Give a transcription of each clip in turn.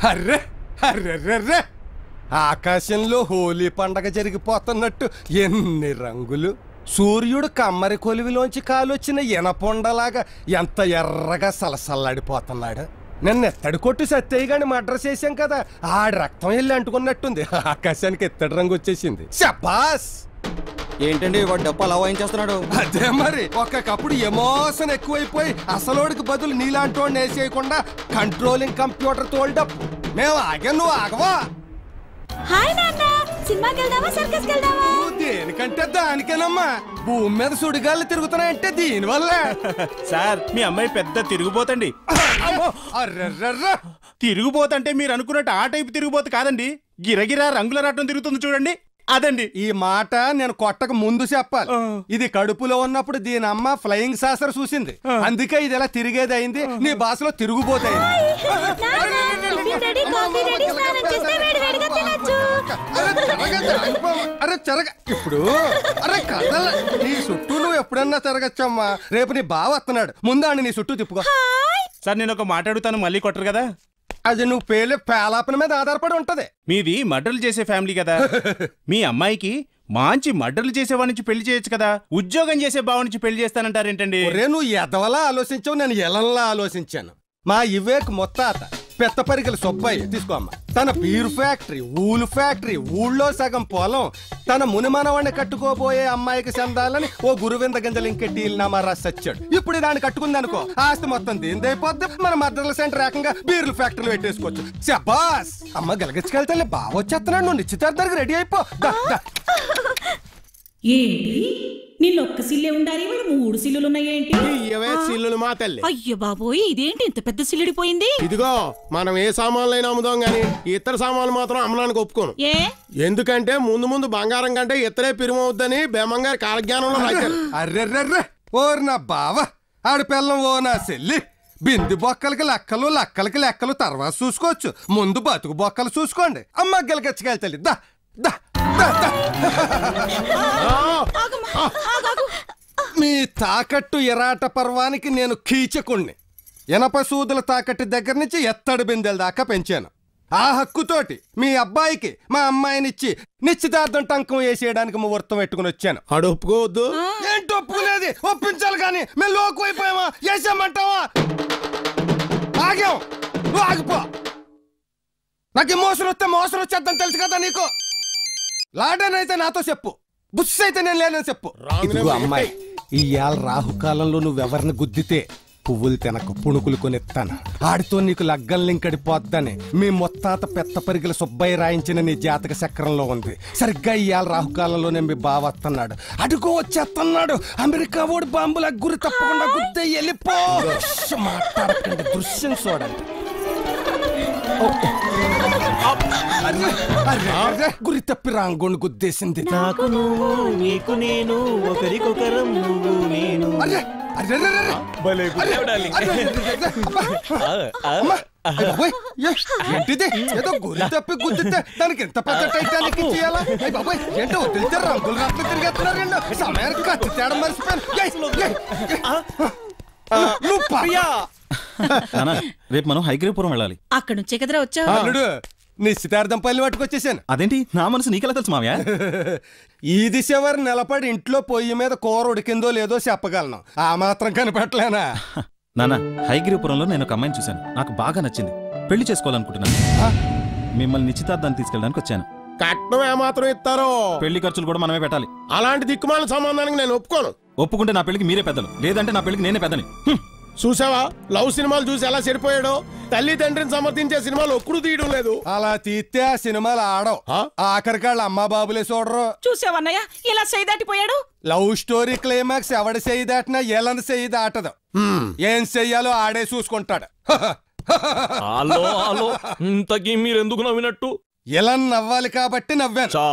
Array అర్రెర్రెర్రే ఆకాశంలో హోలీ పండగ జరిగిపోతున్నట్టు ఎన్ని రంగులు సూర్యుడు కమ్మరి కొలివిలోంచి కాలొచ్చిన ఎనపొండలాగా ఎంత ఎర్రగా సలసల్లాడిపోతున్నాడు నిన్న ఎత్తడి కొట్టు సత్తయ్య గాని మర్డర్ చేశాం కదా ఆడి రక్తం వెళ్ళి అంటుకున్నట్టుంది ఆకాశానికి ఎత్తడి రంగు వచ్చేసింది శపాస్ ఏంటండి వాడు డబ్బు అలా వాయించేస్తున్నాడు అదే మరి ఒక్కొక్కప్పుడు ఎమోషన్ ఎక్కువైపోయి అసలోడికి బదులు నీలాంటోడిని వేసేయకుండా కంట్రోలింగ్ కంప్యూటర్ తోల్డప్ మేము ఆగా నువ్వు ఆగవా హాయ్ నాన్న సినిమాకి వెళ్దామా సర్కస్ వెళ్దామా నువ్వు దేనికంటే దానికేనమ్మా భూమి మీద సుడిగాళ్ళు తిరుగుతున్నాయంటే దీనివల్లే సార్ మీ అమ్మాయి పెద్ద తిరుగుబోతండి అమ్మో, అర్రెర్రెర్రె. తిరుగుబోతంటే మీరు అనుకున్నట్టు ఆ టైపు తిరుగుబోతు కాదండి గిరగిరా రంగుల రాటం తిరుగుతుంది చూడండి అదండి ఈ మాట నేను కొట్టక ముందు చెప్పాలి ఆ. ఇది కడుపులో ఉన్నప్పుడు దీని అమ్మ ఫ్లయింగ్ సాసర్ చూసింది అందుకే ఇది ఇలా తిరిగేది అయింది నీ భాషలో తిరుగుబోతాయి రెడీ కాఫీ రెడీ స్నానం చేస్తే వేడి వేడిగా తినొచ్చు అరే చెరగ ఇప్పుడు అరే కదల నీ చుట్టూ నువ్వు ఎప్పుడన్నా తిరగచ్చమ్మా రేపు నీ బావ వస్తున్నాడు ముందు నీ చుట్టూ తిప్పుకో సార్ నేను ఒక మాట అడుగుతాను మళ్ళీ కొట్టరు కదా అది నువ్వు పేలే పేలాపన మీద ఆధారపడి ఉంటది మీది మర్డర్లు చేసే ఫ్యామిలీ కదా మీ అమ్మాయికి మంచి మర్డర్లు చేసేవాడి నుంచి పెళ్లి చేయొచ్చు కదా ఉద్యోగం చేసే బావ నుంచి పెళ్లి చేస్తానంటారేంటండి ఒరే నువ్వు ఎదవలా ఆలోచించావు నేను ఎలంలా ఆలోచించాను మా ఇవేక్ మొత్తాత పెద్ద పరికల సుబ్బయ్య తీసుకో అమ్మ తన బీర్ ఫ్యాక్టరీ ఊలు ఫ్యాక్టరీ ఊళ్ళో సగం పొలం తన మునిమనవాణ్ణి కట్టుకోబోయే అమ్మాయికి చెందాలని ఓ గురువింద గింజలు ఇంకెట్టి నామా రాసి వచ్చాడు ఇప్పుడు దాన్ని కట్టుకుంది అనుకో ఆస్తి మొత్తం దీనిదైపోద్ది మన మద్దతుల సెంటర్ ఏకంగా బీర్ల ఫ్యాక్టరీలు పెట్టేసుకోవచ్చు శబాస్ అమ్మ గలగచ్చుకెళ్తే బాగా వచ్చేస్తున్నాడు నువ్వు నిశ్చితార్థానికి రెడీ అయిపో దా, దా. ఏంటి నిన్న ఒక్క సిల్లే ఉండాలి ఇవాళ మూడు సిల్లులు ఉన్నాయేంటి ఇవే సిల్లులు మా తల్లి అయ్యో బాబోయ్ ఇదేంటి ఇంత పెద్ద సిల్లుడిపోయింది ఇదిగో మనం ఏ సామాన్లైనా అమ్ముదాం గాని ఇతర సామాన్లు మాత్రం అమ్మడానికి ఒప్పుకోను ఏ ఎందుకంటే ముందు ముందు బంగారం కంటే ఇతరే పిరుమవుద్దని బేమంగారు కాలజ్ఞానంలో రాశారు అర్రెర్రెర్రె ఓర్ నా బావ ఆడి పిల్లం ఓ నా చెల్లి బింది బొక్కలకి లెక్కలు లెక్కలకి లెక్కలు తర్వాత చూసుకోవచ్చు ముందు బతుకు బొక్కలు చూసుకోండి అమ్మ గెలకెచ్చకెళ్తాలి దా దా దా, దా. మీ తాకట్టు ఎరాట పర్వానికి నేను కీచకుణ్ణి ఎనప సూదుల తాకట్టు దగ్గర నుంచి ఎత్తడి బిందెల దాకా పెంచాను ఆ హక్కుతోటి మీ అబ్బాయికి మా అమ్మాయినిచ్చి నిశ్చితార్థం టంకం వేసేయడానికి ముహూర్తం పెట్టుకుని వచ్చాను ఆడు ఒప్పుకోవద్దు ఏంటి ఒప్పుకునేది ఒప్పించాలి కానీ మేము లోకు అయిపోయామా వేసామంటావా ఆగాం నువ్వు ఆగిపో నాకు మోసం వస్తే మోసం వచ్చేద్దని తెలుసు కదా నీకు లాడన్ అయితే నాతో చెప్పు బుస్ అయితే నేను లేనని చెప్పు ఇదిగో అమ్మాయి ఇవాళ రాహుకాలంలో నువ్వెవరిని గుద్దితే పువ్వులు తినకు పుణుకులు కొనిస్తాను ఆడితో నీకు లగ్గం లింకడిపోద్దని మీ మొత్తాత పెద్ద పరిగిల సుబ్బయ్య రాయించిన నీ జాతక చక్రంలో ఉంది సరిగ్గా ఇవాళ రాహుకాలంలోనే మీ బావ వస్తున్నాడు అడుగు వచ్చేస్తున్నాడు అమెరికా ఓడి బాంబుల గురి తప్పకుండా గుద్దే వెళ్ళిపో మాట్లాడకండి దృశ్యం చూడండి అర్రే, అర్రే, అర్రే, గురి తప్పి రాంగోని గుద్దేసింది నాకు నువ్వు నీకు నేను ఒకరికొకరం నువ్వు నేను అర్రే, అర్రే, అర్రే, అర్రే. అర్రే, అర్రే, అర్రే, అబ్బా. అమ్మా, అయ్య బాబోయ్, ఏ, ఏంటిది ఏదో గురి తప్పి గుద్దితే దానికి ఎంత పెద్ద టైటానిక్ చేయాలా అయ్య బాబోయ్ ఏంటో వదిలితే రంగులు రాట్లు తిరిగేస్తున్నారు వీళ్ళు. సమయానికి కత్తి తేడం మర్చిపోయాను ఏయ్, ఏయ్, ఏయ్. ఆ, నువ్వు పా. నానా రేపు మనం హైగ్రీపురం వెళ్ళాలి అక్కడ నుంచే కదరా వచ్చావు అల్లుడు నిశ్చితార్థం పల్లి పట్టుకొచ్చేసాను అదేంటి నా మనసు నీకెలా తెలుసు మావయ్య ఈ దిశ వారు నిలబడి ఇంట్లో పొయ్యి మీద కూర ఉడికిందో లేదో చెప్పగలను ఆ మాత్రం కనిపెట్టలేనా నానా హైగ్రీపురంలో నేను ఒక అమ్మాయిని చూశాను నాకు బాగా నచ్చింది పెళ్లి చేసుకోవాలనుకుంటున్నాను మిమ్మల్ని నిశ్చితార్థాన్ని తీసుకెళ్ళడానికి వచ్చాను కట్నం ఏమాత్రం ఇస్తారో పెళ్లి ఖర్చులు కూడా మనమే పెట్టాలి అలాంటి దిక్కుమాల సంబంధానికి నేను ఒప్పుకోను ఒప్పుకుంటే నా పెళ్లికి మీరే పెద్దలు లేదంటే నా పెళ్లికి నేనే పెద్దని హ్మ్. చూసావా లవ్ సినిమాలు చూసి ఎలా చెడిపోయాడో తల్లి తండ్రిని సమర్థించే సినిమాలు ఒక్కడు తీయడం లేదు అలా తీస్తే ఆ సినిమాలు ఆడవు ఆ? ఆఖరికి వాళ్ళ అమ్మ బాబులే చూడరు చూసావన్నయ్య ఇలా చేయి దాటిపోయాడు లవ్ స్టోరీ క్లైమాక్స్ ఎవడ చెయ్యి దాటినా ఎలని చెయ్యి దాటదు ఏం చెయ్యాలో ఆడే చూసుకుంటాడు హలో హలో ఇంతకీ మీరెందుకు నవ్వినట్టు ఇలా నవ్వాలి కాబట్టి నవ్వాను చా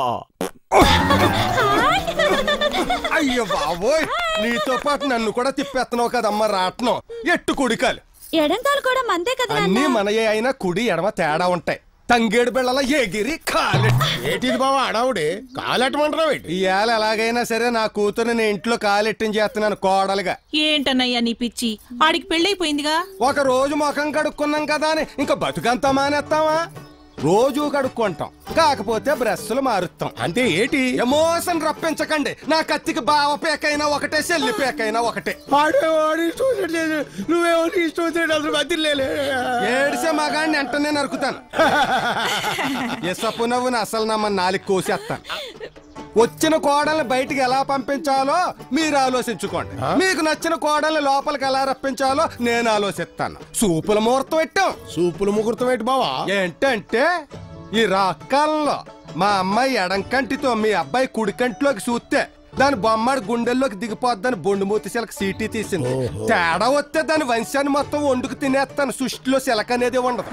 అయ్యో బాబోయ్ నీతో పాటు నన్ను కూడా తిప్పేస్తున్నావు కదమ్మా రాట్నం ఎట్టు కుడికాలు ఎడంకాలు కూడా మందే కదా అన్నీ నాన్న మనయే అయినా కుడి ఎడమ తేడా ఉంటాయి తంగేడు బిళ్ళల ఎగిరి కాలెట్టి ఏటిది బావా అడావుడి కాలెట్టమంటున్నావు ఏంటి ఇవాళ ఎలాగైనా సరే నా కూతురు నేను ఇంట్లో కాలెట్టించి చేస్తున్నాను కోడలుగా ఏంటన్నయ్యా నీ పిచ్చి ఆడికి పెళ్ళైపోయిందిగా ఒక రోజు ముఖం కడుక్కున్నాం కదా అని ఇంకా బతుకంతా మానేస్తావా రోజు కడుక్కుంటాం కాకపోతే బ్రష్లు మారుస్తాం అంటే ఏటి ఎమోషన్ రప్పించకండి నా కత్తికి బావ పేకైనా ఒకటే చెల్లి పేకైనా ఒకటే వాడే వాడి ఇష్టం వచ్చినట్లేదు నువ్వేమో నీ ఇష్టం వచ్చినట్టు అసలు బతిలే ఏడిసే మగాడిని వెంటనే నరుకుతాను ఎసపు నవ్వుని అసలు నమ్మ నాలుగు కోసేస్తాను వచ్చిన కోడల్ని బయటికి ఎలా పంపించాలో మీరు ఆలోచించుకోండి మీకు నచ్చిన కోడల్ని లోపలికి ఎలా రప్పించాలో నేను ఆలోచిస్తాను సూపుల ముహూర్తం పెట్టాం సూపులు ముహూర్తం ఏంటి బావా ఏంటంటే ఈ రాకాలంలో మా అమ్మాయి ఎడం కంటితో మీ అబ్బాయి కుడి కంటిలోకి చూస్తే దాని బొమ్మడి గుండెల్లోకి దిగిపోద్దని బొండుమూతి శిలక సీటీ తీసింది తేడా వస్తే దాని వంశాన్ని మొత్తం వండుకు తినేస్తాను సృష్టిలో శిలక అనేది ఉండదు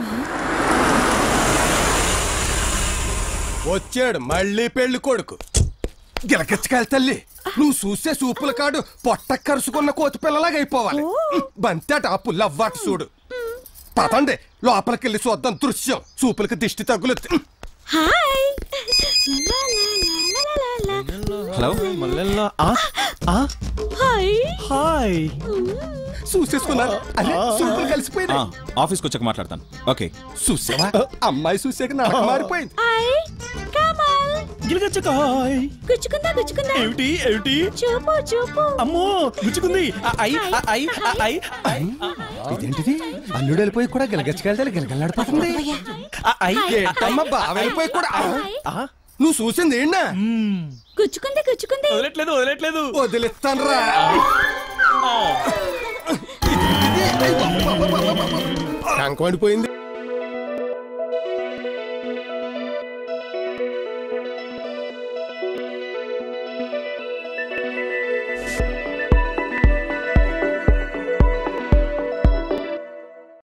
వచ్చాడు మళ్ళీ పెళ్లి కొడుకు గిలకెచ్చకాయలు తల్లి నువ్వు చూసే సూపుల కాడు పొట్ట కరుసుకున్న కోతి పిల్లలాగా అయిపోవాలి బంతేట ఆ పుల్లవ్వాట చూడు పదండి లోపలికెళ్ళి చూద్దాం దృశ్యం సూపులకి దిష్టి తగులు హాయ్ లా, లా, లా, లా, లా, లా, లా. హలో మల్లెల్లా ఆ, ఆ, హాయ్ హాయ్ చూసేసుకున్నారు అరే సూపులు ఆ, కలిసిపోయింది ఆఫీస్కి వచ్చాక మాట్లాడతాను ఓకే చూసావా అమ్మాయి చూసాక నాకు మారిపోయింది హాయ్ కమల్ గిలగచ్చకాయ్ గుచ్చుకుందా గుచ్చుకుందా ఏమిటి ఏమిటి చూపు చూపు అమ్మో గుచ్చుకుంది ఆ, ఐ ఆ, ఐ ఆ, ఐ ఐ ఇదేంటిది అల్లుడు వెళ్ళిపోయి కూడా గిలగచ్చకాయలు గిలగలాడిపోతుంది ఆ, ఐ ఏంటమ్మా బావ వెళ్ళిపోయి కూడా ఆ, నువ్వు చూసింది ఏంటా గుచ్చుకుంది గుచ్చుకుంది వదలట్లేదు వదలట్లేదు వదిలిస్తాను రా టంక్ పడిపోయింది